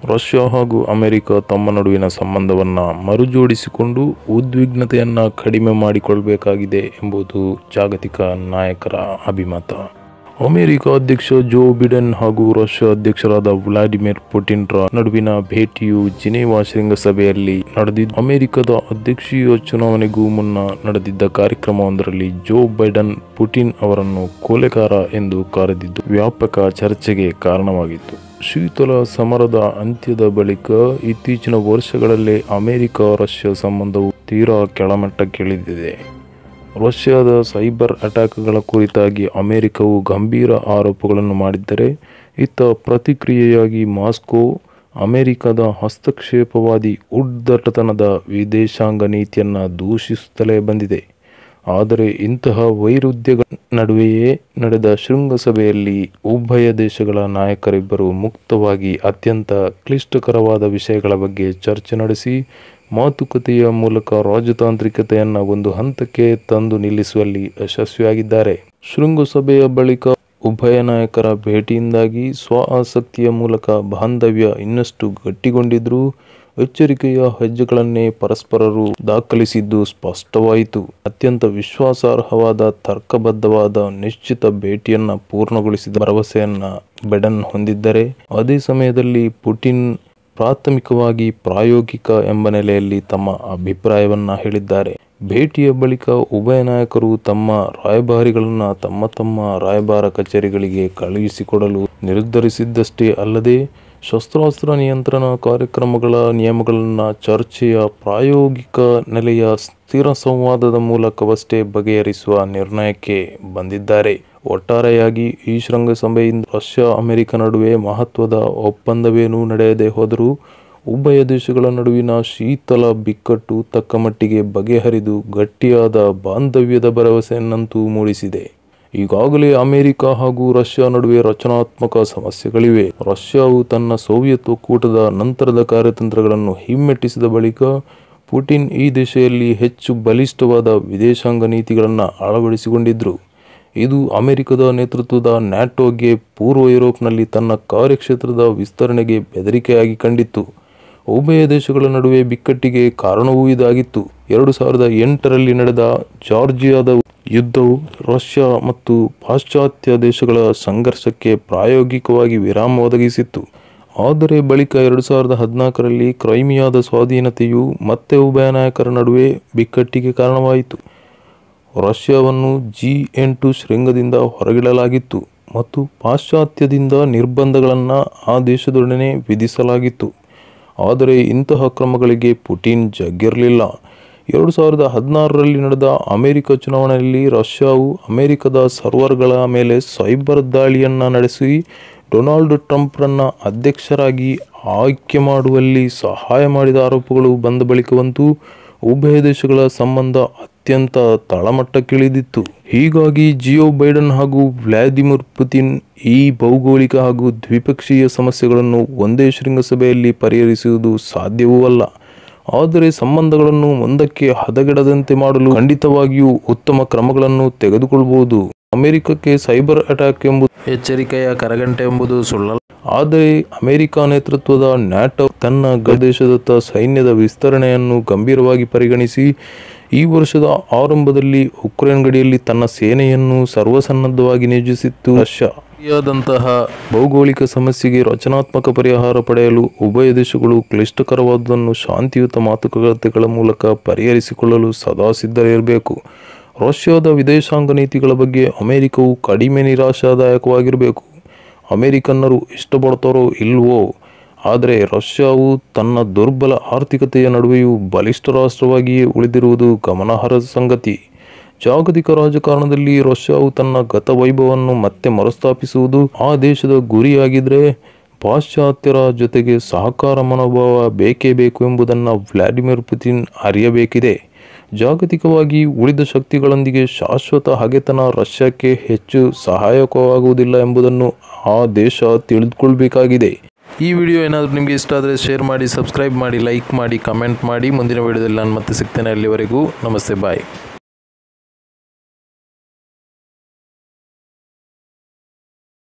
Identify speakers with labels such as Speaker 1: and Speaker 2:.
Speaker 1: Russia ಹಾಗೂ America ತಮ್ಮ ನಡುವಿನ ಸಂಬಂಧವನ್ನು ಮರುಜೋಡಿಸಿಕೊಂಡು ಉದ್ವಿಗ್ನತೆಯನ್ನು ಕಡಿಮೆ ಮಾಡಿಕೊಳ್ಬೇಕಾಗಿದೆ ಎಂಬುದು ಜಾಗತಿಕ ನಾಯಕರ ಅಭಿಮತ ಅಮೆರಿಕ ಅಧ್ಯಕ್ಷ ಜೋ ಬಿಡೆನ್ ಹಾಗೂ ರಷ್ಯಾ ಅಧ್ಯಕ್ಷರಾದ ವ್ಲಾಡಿಮಿರ್ ಪುಟಿನ್ರ ನಡುವಿನ ಭೇಟಿಯು ಜಿನೇವಾ ಶೃಂಗಸಭೆಯಲ್ಲಿ ನಡೆದಿದ್ದು ಅಮೆರಿಕದ ಅಧ್ಯಕ್ಷೀಯ ಚುನಾವಣೆಗೂ ಮುನ್ನ ನಡೆದಿದ್ದ ಕಾರ್ಯಕ್ರಮವೊಂದರಲ್ಲಿ ಜೋ ಬೈಡನ್ ಪುಟಿನ್ ಅವರನ್ನು ಕೊಲೆಗಾರ ಎಂದು ಕರೆದಿದ್ದು ವ್ಯಾಪಕ ಚರ್ಚೆಗೆ ಕಾರಣವಾಗಿತ್ತು ಶೀತಲ ಸಮರದ ಅಂತ್ಯದ ಬಳಿಕ ಇತ್ತೀಚಿನ ವರ್ಷಗಳಲ್ಲೇ ಅಮೆರಿಕ ರಷ್ಯಾ ಸಂಬಂಧವು ತೀರಾ ಕೆಳಮಟ್ಟಕ್ಕಿಳಿದಿದೆ ರಷ್ಯಾದ ಸೈಬರ್ ಅಟ್ಯಾಕ್ಗಳ ಕುರಿತಾಗಿ ಅಮೆರಿಕವು ಗಂಭೀರ ಆರೋಪಗಳನ್ನು ಮಾಡಿದ್ದರೆ ಇತ್ತ ಪ್ರತಿಕ್ರಿಯೆಯಾಗಿ ಮಾಸ್ಕೋ ಅಮೆರಿಕದ ಹಸ್ತಕ್ಷೇಪವಾದಿ ಉದ್ದಟತನದ ವಿದೇಶಾಂಗ ನೀತಿಯನ್ನು ದೂಷಿಸುತ್ತಲೇ ಬಂದಿದೆ ಆದರೆ ಇಂತಹ ವೈರುಧ್ಯಗಳ ನಡುವೆಯೇ ನಡೆದ ಶೃಂಗಸಭೆಯಲ್ಲಿ ಉಭಯ ದೇಶಗಳ ನಾಯಕರಿಬ್ಬರು ಮುಕ್ತವಾಗಿ ಅತ್ಯಂತ ಕ್ಲಿಷ್ಟಕರವಾದ ವಿಷಯಗಳ ಬಗ್ಗೆ ಚರ್ಚೆ ನಡೆಸಿ ಮಾತುಕತೆಯ ಮೂಲಕ ರಾಜತಾಂತ್ರಿಕತೆಯನ್ನು ಒಂದು ಹಂತಕ್ಕೆ ತಂದು ನಿಲ್ಲಿಸುವಲ್ಲಿ ಯಶಸ್ವಿಯಾಗಿದ್ದಾರೆ ಶೃಂಗಸಭೆಯ ಬಳಿಕ ಉಭಯ ನಾಯಕರ ಭೇಟಿಯಿಂದಾಗಿ ಸ್ವ ಆಸಕ್ತಿಯ ಮೂಲಕ ಬಾಂಧವ್ಯ ಇನ್ನಷ್ಟು ಗಟ್ಟಿಗೊಂಡಿದ್ರೂ ಎಚ್ಚರಿಕೆಯ ಹೆಜ್ಜೆಗಳನ್ನೇ ಪರಸ್ಪರರು ದಾಖಲಿಸಿದ್ದು ಸ್ಪಷ್ಟವಾಯಿತು ಅತ್ಯಂತ ವಿಶ್ವಾಸಾರ್ಹವಾದ ತರ್ಕಬದ್ಧವಾದ ನಿಶ್ಚಿತ ಭೇಟಿಯನ್ನ ಪೂರ್ಣಗೊಳಿಸಿದ ಭರವಸೆಯನ್ನ ಬೆಡನ್ ಹೊಂದಿದ್ದರೆ ಅದೇ ಸಮಯದಲ್ಲಿ ಪುಟಿನ್ ಪ್ರಾಥಮಿಕವಾಗಿ ಪ್ರಾಯೋಗಿಕ ಎಂಬ ನೆಲೆಯಲ್ಲಿ ತಮ್ಮ ಅಭಿಪ್ರಾಯವನ್ನ ಹೇಳಿದ್ದಾರೆ ಭೇಟಿಯ ಬಳಿಕ ಉಭಯ ನಾಯಕರು ತಮ್ಮ ರಾಯಭಾರಿಗಳನ್ನ ತಮ್ಮ ತಮ್ಮ ರಾಯಭಾರ ಕಚೇರಿಗಳಿಗೆ ಕಳುಹಿಸಿಕೊಡಲು ನಿರ್ಧರಿಸಿದ್ದಷ್ಟೇ ಅಲ್ಲದೆ ಶಸ್ತ್ರಾಸ್ತ್ರ ನಿಯಂತ್ರಣ ಕಾರ್ಯಕ್ರಮಗಳ ನಿಯಮಗಳನ್ನು ಚರ್ಚೆಯ ಪ್ರಾಯೋಗಿಕ ನೆಲೆಯ ಸ್ಥಿರ ಸಂವಾದದ ಮೂಲಕವಷ್ಟೇ ಬಗೆಹರಿಸುವ ನಿರ್ಣಯಕ್ಕೆ ಬಂದಿದ್ದಾರೆ ಒಟ್ಟಾರೆಯಾಗಿ ಈ ಶೃಂಗಸಭೆಯಿಂದ ರಷ್ಯಾ ಅಮೆರಿಕ ನಡುವೆ ಮಹತ್ವದ ಒಪ್ಪಂದವೇನೂ ನಡೆಯದೆ ಹೋದರೂ ಉಭಯ ದೇಶಗಳ ನಡುವಿನ ಶೀತಲ ಬಿಕ್ಕಟ್ಟು ತಕ್ಕ ಮಟ್ಟಿಗೆ ಬಗೆಹರಿದು ಗಟ್ಟಿಯಾದ ಬಾಂಧವ್ಯದ ಭರವಸೆಯನ್ನಂತೂ ಮೂಡಿಸಿದೆ ಈಗಾಗಲೇ ಅಮೆರಿಕ ಹಾಗೂ ರಷ್ಯಾ ನಡುವೆ ರಚನಾತ್ಮಕ ಸಮಸ್ಯೆಗಳಿವೆ ರಷ್ಯಾವು ತನ್ನ ಸೋವಿಯತ್ ಒಕ್ಕೂಟದ ನಂತರದ ಕಾರ್ಯತಂತ್ರಗಳನ್ನು ಹಿಮ್ಮೆಟ್ಟಿಸಿದ ಬಳಿಕ ಪುಟಿನ್ ಈ ದಿಶೆಯಲ್ಲಿ ಹೆಚ್ಚು ಬಲಿಷ್ಠವಾದ ವಿದೇಶಾಂಗ ನೀತಿಗಳನ್ನು ಅಳವಡಿಸಿಕೊಂಡಿದ್ರು ಇದು ಅಮೆರಿಕದ ನೇತೃತ್ವದ ನ್ಯಾಟೋಗೆ ಪೂರ್ವ ಯುರೋಪ್ನಲ್ಲಿ ತನ್ನ ಕಾರ್ಯಕ್ಷೇತ್ರದ ವಿಸ್ತರಣೆಗೆ ಬೆದರಿಕೆಯಾಗಿ ಕಂಡಿತ್ತು ಉಭಯ ದೇಶಗಳ ನಡುವೆ ಬಿಕ್ಕಟ್ಟಿಗೆ ಕಾರಣವೂ ಇದಾಗಿತ್ತು ಎರಡು ಸಾವಿರದ ಎಂಟರಲ್ಲಿ ನಡೆದ ಜಾರ್ಜಿಯಾದ ಯುದ್ಧವು ರಷ್ಯಾ ಮತ್ತು ಪಾಶ್ಚಾತ್ಯ ದೇಶಗಳ ಸಂಘರ್ಷಕ್ಕೆ ಪ್ರಾಯೋಗಿಕವಾಗಿ ವಿರಾಮ ಒದಗಿಸಿತ್ತು ಆದರೆ ಬಳಿಕ ಎರಡು ಸಾವಿರದ ಹದಿನಾಲ್ಕರಲ್ಲಿ ಕ್ರೈಮಿಯಾದ ಸ್ವಾಧೀನತೆಯು ಮತ್ತೆ ಉಭಯ ನಾಯಕರ ನಡುವೆ ಬಿಕ್ಕಟ್ಟಿಗೆ ಕಾರಣವಾಯಿತು ರಷ್ಯಾವನ್ನು ಜಿ ಎಂಟು ಶೃಂಗದಿಂದ ಹೊರಗಿಡಲಾಗಿತ್ತು ಮತ್ತು ಪಾಶ್ಚಾತ್ಯದಿಂದ ನಿರ್ಬಂಧಗಳನ್ನು ಆ ದೇಶದೊಡನೆ ವಿಧಿಸಲಾಗಿತ್ತು ಆದರೆ ಇಂತಹ ಕ್ರಮಗಳಿಗೆ ಪುಟಿನ್ ಜಗ್ಗಿರಲಿಲ್ಲ ಎರಡು ಸಾವಿರದ ಹದಿನಾರರಲ್ಲಿ ನಡೆದ ಅಮೆರಿಕ ಚುನಾವಣೆಯಲ್ಲಿ ರಷ್ಯಾವು ಅಮೆರಿಕದ ಸರ್ವರ್ಗಳ ಮೇಲೆ ಸೈಬರ್ ದಾಳಿಯನ್ನು ನಡೆಸಿ ಡೊನಾಲ್ಡ್ ಟ್ರಂಪ್ರನ್ನು ಅಧ್ಯಕ್ಷರಾಗಿ ಆಯ್ಕೆ ಮಾಡುವಲ್ಲಿ ಸಹಾಯ ಮಾಡಿದ ಆರೋಪಗಳು ಬಂದ ಬಳಿಕವಂತೂ ಉಭಯ ದೇಶಗಳ ಸಂಬಂಧ ಅತ್ಯಂತ ತಳಮಟ್ಟಕ್ಕಿಳಿದಿತ್ತು ಹೀಗಾಗಿ ಜಿಯೋ ಬೈಡನ್ ಹಾಗೂ ವ್ಲಾದಿಮಿರ್ ಪುತಿನ್ ಈ ಭೌಗೋಳಿಕ ಹಾಗೂ ದ್ವಿಪಕ್ಷೀಯ ಸಮಸ್ಯೆಗಳನ್ನು ಒಂದೇ ಶೃಂಗಸಭೆಯಲ್ಲಿ ಪರಿಹರಿಸುವುದು ಸಾಧ್ಯವೂ ಅಲ್ಲ ಆದರೆ ಸಂಬಂಧಗಳನ್ನು ಮುಂದಕ್ಕೆ ಹದಗೆಡದಂತೆ ಮಾಡಲು ಖಂಡಿತವಾಗಿಯೂ ಉತ್ತಮ ಕ್ರಮಗಳನ್ನು ತೆಗೆದುಕೊಳ್ಳಬಹುದು ಅಮೆರಿಕಕ್ಕೆ ಸೈಬರ್ ಅಟ್ಯಾಕ್ ಎಂಬುದು ಎಚ್ಚರಿಕೆಯ ಕರಗಂಟೆ ಎಂಬುದು ಸುಳ್ಳಲ್ಲ ಆದರೆ ಅಮೆರಿಕ ನೇತೃತ್ವದ ನ್ಯಾಟೋ ತನ್ನ ಗದೇಶದತ್ತ ಸೈನ್ಯದ ವಿಸ್ತರಣೆಯನ್ನು ಗಂಭೀರವಾಗಿ ಪರಿಗಣಿಸಿ ಈ ವರ್ಷದ ಆರಂಭದಲ್ಲಿ ಉಕ್ರೇನ್ ಗಡಿಯಲ್ಲಿ ತನ್ನ ಸೇನೆಯನ್ನು ಸರ್ವಸನ್ನದ್ಧವಾಗಿ ನಿಯೋಜಿಸಿತ್ತು ರಷ್ಯಾ ಸಿರಿಯಾದಂತಹ ಭೌಗೋಳಿಕ ಸಮಸ್ಯೆಗೆ ರಚನಾತ್ಮಕ ಪರಿಹಾರ ಪಡೆಯಲು ಉಭಯ ದೇಶಗಳು ಕ್ಲಿಷ್ಟಕರವಾದುದನ್ನು ಶಾಂತಿಯುತ ಮಾತುಕತೆಗಳ ಮೂಲಕ ಪರಿಹರಿಸಿಕೊಳ್ಳಲು ಸದಾ ಸಿದ್ಧರಿರಬೇಕು ರಷ್ಯಾದ ವಿದೇಶಾಂಗ ನೀತಿಗಳ ಬಗ್ಗೆ ಅಮೆರಿಕವು ಕಡಿಮೆ ನಿರಾಶಾದಾಯಕವಾಗಿರಬೇಕು ಅಮೆರಿಕನ್ನರು ಇಷ್ಟಪಡ್ತಾರೋ ಇಲ್ವೋ ಆದರೆ ರಷ್ಯಾವು ತನ್ನ ದುರ್ಬಲ ಆರ್ಥಿಕತೆಯ ನಡುವೆಯೂ ಬಲಿಷ್ಠ ರಾಷ್ಟ್ರವಾಗಿಯೇ ಉಳಿದಿರುವುದು ಗಮನಾರ್ಹ ಸಂಗತಿ ಜಾಗತಿಕ ರಾಜಕಾರಣದಲ್ಲಿ ರಷ್ಯಾವು ತನ್ನ ಗತವೈಭವವನ್ನು ಮತ್ತೆ ಮರುಸ್ಥಾಪಿಸುವುದು ಆ ದೇಶದ ಗುರಿಯಾಗಿದ್ದರೆ ಪಾಶ್ಚಾತ್ಯರ ಜೊತೆಗೆ ಸಹಕಾರ ಮನೋಭಾವ ಬೇಕೇ ಬೇಕು ಎಂಬುದನ್ನು ವ್ಲಾಡಿಮಿರ್ ಪುತಿನ್ ಅರಿಯಬೇಕಿದೆ ಜಾಗತಿಕವಾಗಿ ಉಳಿದ ಶಕ್ತಿಗಳೊಂದಿಗೆ ಶಾಶ್ವತ ಹಗೆತನ ರಷ್ಯಾಕ್ಕೆ ಹೆಚ್ಚು ಸಹಾಯಕವಾಗುವುದಿಲ್ಲ ಎಂಬುದನ್ನು ಆ ದೇಶ ತಿಳಿದುಕೊಳ್ಬೇಕಾಗಿದೆ ಈ ವಿಡಿಯೋ ಏನಾದರೂ ನಿಮಗೆ ಇಷ್ಟ ಆದರೆ ಶೇರ್ ಮಾಡಿ ಸಬ್ಸ್ಕ್ರೈಬ್ ಮಾಡಿ ಲೈಕ್ ಮಾಡಿ ಕಮೆಂಟ್ ಮಾಡಿ ಮುಂದಿನ ವಿಡಿಯೋದಲ್ಲಿ ನಾನು ಮತ್ತೆ ಸಿಗ್ತೇನೆ ಅಲ್ಲಿವರೆಗೂ ನಮಸ್ತೆ ಬಾಯ್